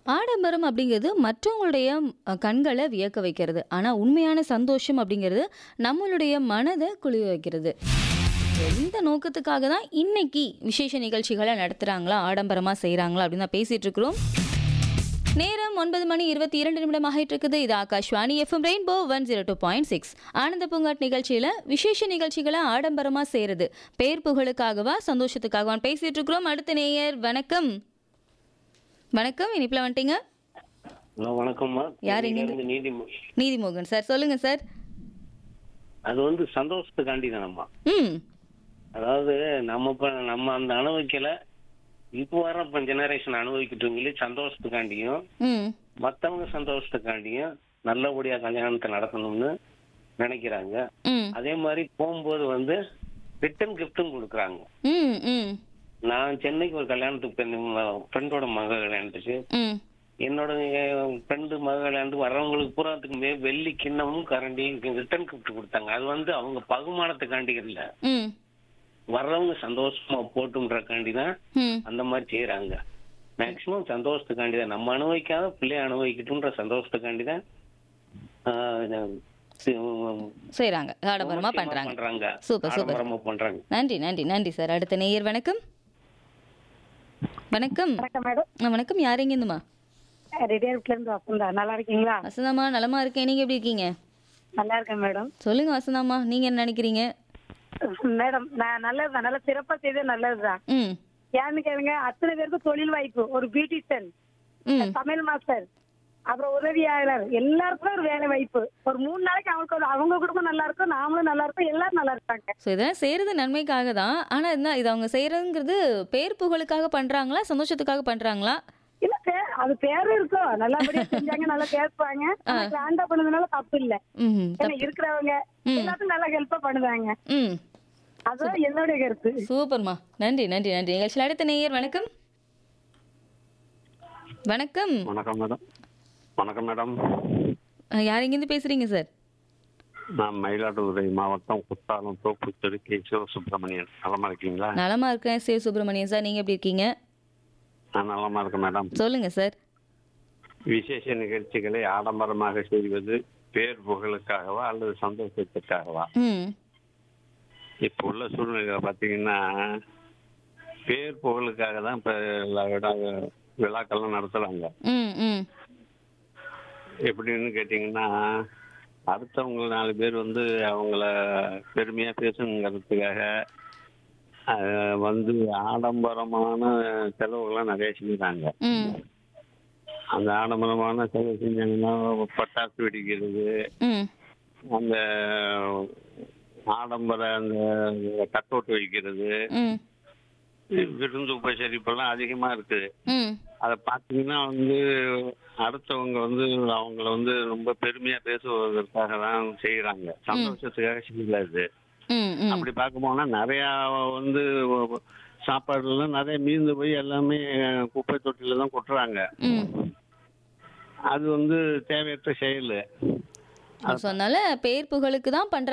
ஆடம்பரம் அப்படிங்கிறது மற்றவங்களுடைய அ, கண்களை வியக்க வைக்கிறது ஆனால் உண்மையான சந்தோஷம் அப்படிங்கிறது நம்மளுடைய மனதை குளிர வைக்கிறது எந்த நோக்கத்துக்காக தான் இன்னைக்கு விசேஷ நிகழ்ச்சிகளை நடத்துகிறாங்களா ஆடம்பரமாக செய்கிறாங்களா அப்படின்னு தான் பேசிகிட்டு இருக்கிறோம் நேரம் ஒன்பது மணி இருபத்தி இரண்டு நிமிடம் ஆகிட்டு இருக்குது இது Akashvani FM rainbow one zero two point six ஆனந்த பூங்காட் நிகழ்ச்சியில் விசேஷ நிகழ்ச்சிகளை ஆடம்பரமாக செய்கிறது பேர் புகழுக்காகவா சந்தோஷத்துக்காகவான்னு பேசிட்டு இருக்கிறோம் அடுத்த நேயர் வணக்கம் வணக்கம் இனிப்பில் வந்துட்டீங்க ஹலோ வணக்கம்மா யார் இங்க இருந்து நீதி நீதிமோகன் சார் சொல்லுங்க சார் அது வந்து சந்தோஷத்துக்காண்டி தானம்மா ம் அதாவது நம்ம இப்ப நம்ம அந்த அனுபவிக்கல இப்போ வர இப்போ ஜெனரேஷன் அனுபவிக்கிட்டு சொல்லி சந்தோஷத்துக்காண்டியும் ம் மத்தவங்க சந்தோஷத்துக்காண்டியும் நல்லபடியா கல்யாணத்தை நடத்தணும்னு நினைக்கிறாங்க ம் அதே மாதிரி போகும்போது வந்து ரிட்டன் கிஃப்ட்டும் கொடுக்குறாங்க ம் ம் நான் சென்னைக்கு ஒரு கல்யாணத்துக்கு ஃப்ரெண்டோட மக கல்யாணத்துக்கு ம் என்னோட ஃப்ரெண்டு மக கல்யாணத்துக்கு வர்றவங்களுக்கு பூராத்துக்கு மே வெள்ளி கிண்ணமும் கரண்டியும் ரிட்டன் கிஃப்ட் கொடுத்தாங்க அது வந்து அவங்க பகுமானத்துக்காண்டி இல்ல ம் வர்றவங்க சந்தோஷமா போட்டுன்றக்காண்டி தான் ம் அந்த மாதிரி செய்யறாங்க மேக்சிமம் சந்தோஷத்துக்காண்டி தான் நம்ம அனுபவிக்காத பிள்ளை அனுபவிக்கட்டும்ன்ற சந்தோஷத்துக்காண்டி தான் ஆஹ், சி- செய்கிறாங்க ஆடம்பரமாக விமர்சையா பண்ணுறாங்க பண்றாங்க சூப்பர், சூப்பர். ஆடம்பரமா பண்றாங்க நன்றி நன்றி நன்றி சார் அடுத்த நேயர் வணக்கம் வணக்கம் வணக்கம் மேடம் ஆ, வணக்கம் யார் எங்கேருந்துமா ரெடியார்ட்ல இருந்து வசந்தா நல்லா இருக்கீங்களா வசந்தாம்மா நலமா இருக்கேன் நீங்க எப்படி இருக்கீங்க நல்லா இருக்கேன் மேடம் சொல்லுங்க வசந்தாம்மா நீங்க என்ன நினைக்கிறீங்க மேடம் நான் நல்லதுதான் நல்லா சிறப்பா செய்தது நல்லதுதான் ம் ஏன்னு கேளுங்க அத்தனை பேருக்கு தொழில் வாய்ப்பு ஒரு பியூட்டிஷியன் ம் சமையல் மாஸ்டர் அப்புறம் உதவியாளர் எல்லாருக்குமே ஒரு வேலை வாய்ப்பு ஒரு மூணு நாளைக்கு அவங்களுக்கு ஒரு- அவங்க குடும்பம் நல்லா இருக்கும் நாமளும் நல்லா இருப்போம் எல்லாரும் நல்லா இருப்பாங்க ஸோ இதெல்லாம் செய்கிறது நன்மைக்காக தான் ஆனால் என்ன இது அவங்க செய்கிறதுங்கிறது பேர் புகழுக்காக பண்ணுறாங்களா சந்தோஷத்துக்காக பண்ணுறாங்களா இல்ல பே- அது பேரும் இருக்கும் நல்லபடியா செஞ்சாங்க நல்லா பேசுவாங்க கிராண்டா பண்ணதுனால தப்பு இல்ல ம் ஏன்னா இருக்கிறவங்க எல்லாத்துக்கும் நல்லா ஹெல்ப்பா பண்ணுவாங்க ம் அதுதான் என்னுடைய கருத்து சூப்பர்மா நன்றி நன்றி நன்றி நிகழ்ச்சியில் அடுத்த நேயர் வணக்கம் வணக்கம் வணக்கம் மேடம் வணக்கம் மேடம் ஆ, யார் எங்கேருந்து பேசுகிறீங்க சார் நான் மயிலாடுதுறை மாவட்டம் குத்தாலம் தோப்புத்தெரு கே சிவசுப்பிரமணியன் நலமா இருக்கீங்களா நலமா இருக்கேன் சிவ சுப்பிரமணியன் சார் நீங்கள் எப்படி இருக்கீங்க நான் நலமா இருக்கேன் மேடம் சொல்லுங்க சார் விசேஷ நிகழ்ச்சிகளை ஆடம்பரமாக செய்வது பேர் புகழுக்காகவா அல்லது சந்தோஷத்துக்காகவா ம் இப்போ உள்ள சூழ்நிலையில பார்த்தீங்கன்னா பேர் புகழுக்காக தான் இப்போ எல்லா விழா விழாக்கள்லாம் நடத்துறாங்க ம் ம் எப்படின்னு கேட்டிங்கன்னா அடுத்தவங்க நாலு பேர் வந்து அவங்கள பெருமையா பேசணுங்கிறதுக்காக அஹ், வந்து ஆடம்பரமான செலவுகள்லாம் நிறைய செஞ்சுறாங்க ம் அந்த ஆடம்பரமான செலவு செஞ்சாங்கன்னா பட்டாசு வெடிக்கிறது ம் அந்த ஆடம்பர அந்த கட் அவுட் வைக்கிறது ம் விருந்து உபசரிப்பெல்லாம் அதிகமா இருக்குது ம் அதை பார்த்தீங்கன்னா வந்து அடுத்தவங்க வந்து அவங்கள வந்து ரொம்ப பெருமையா பேசுவதற்காக தான் செய்யறாங்க சந்தோஷத்துக்காக செய்யல இது ம் ம் அப்படி பார்க்க போனா நிறைய வந்து சாப்பாடுலாம் நிறைய மீந்து போய் எல்லாமே குப்பை தொட்டில தான் கொட்டுறாங்க ம் அது வந்து தேவையற்ற செயல் ஸோ அதனால பேர் புகழுக்கு தான் பண்ற